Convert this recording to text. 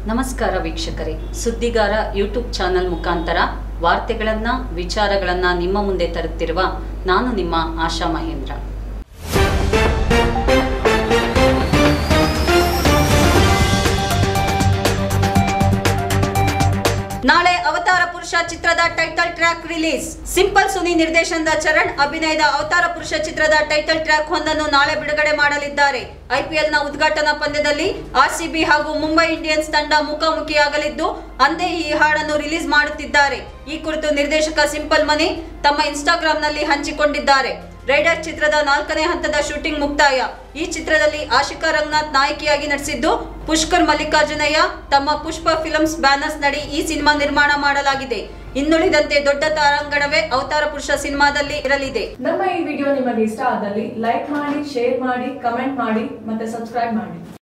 ನಮಸ್ಕಾರ ವೀಕ್ಷಕರೇ ಸುದ್ದಿಗಾರ YouTube channel ಮುಖಾಂತರ ವಾರ್ತೆಗಳನ್ನ ವಿಚಾರಗಳನ್ನ ನಿಮ್ಮ ಮುಂದೆ ತರುತ್ತಿರುವ ನಾನು ನಿಮ್ಮ ಆಶಾ ಮಹೇಂದ್ರ ನಾಳೆ ಅವತಾರ ಪುರುಷ ಚಿತ್ರದ title track release Simple Suni ನಿರ್ದೇಶನದ ಚರಣ್ ಅಭಿನಯದ ಅವತಾರ ಪುರುಷ ಚಿತ್ರದ ಟೈಟಲ್ ಟ್ರ್ಯಾಕ್ ಒಂದನ್ನು ನಾಳೆ ಬಿಡುಗಡೆ ಮಾಡಲಿದ್ದಾರೆ ಐಪಿಎಲ್ ನ ಉದ್ಘಾಟನಾ ಪಂದ್ಯದಲ್ಲಿ ಆರ್ಸಿಬಿ ಹಾಗೂ ಮುಂಬೈ ಇಂಡಿಯನ್ಸ್ ತಂಡ ಮುಖಾಮುಖಿಯಾಗಲಿದ್ದು ಅಂದೇ ಈ ಹಾಡನ್ನು ರಿಲೀಸ್ ಮಾಡುತ್ತಿದ್ದಾರೆ ಈ ಕುರಿತು ನಿರ್ದೇಶಕ ಸಿಂಪಲ್ ಮನಿ ತಮ್ಮ ಇನ್ಸ್ಟಾಗ್ರಾಂನಲ್ಲಿ ಹಂಚಿಕೊಂಡಿದ್ದಾರೆ ರೈಡರ್ ಚಿತ್ರದ ನಾಲ್ಕನೇ ಹಂತದ ಶೂಟಿಂಗ್ ಮುಕ್ತಾಯ ಈ ಚಿತ್ರದಲ್ಲಿ ಆಶಿಕಾ ರಂಗನಾಥ್ ನಾಯಕಿಯಾಗಿ ನಟಿಸಿದ್ದು ಪುಷ್ಕರ್ ಮಲ್ಲಿಕಾರ್ಜುನಯ್ಯ ತಮ್ಮ ಪುಷ್ಪ ಫಿಲ್ಮ್ಸ್ ಬ್ಯಾನರ್ಸ್ ನಡಿ ಈ ಸಿನಿಮಾ ನಿರ್ಮಾಣ ಮಾಡಲಾಗಿದೆ ಇನ್ನುಳಿದಂತೆ ದೊಡ್ಡ ತಾರಾಂಗಣವೇ ಅವತಾರ ಪುರುಷ ಸಿನಿಮಾದಲ್ಲಿ ಇರಲಿದೆ ನಮ್ಮ ಈ ವಿಡಿಯೋ ನಿಮಗೆ ಇಷ್ಟ ಆದಲ್ಲಿ ಲೈಕ್ ಮಾಡಿ ಶೇರ್ ಮಾಡಿ ಕಮೆಂಟ್ ಮಾಡಿ ಮತ್ತೆ ಸಬ್ಸ್ಕ್ರೈಬ್ ಮಾಡಿ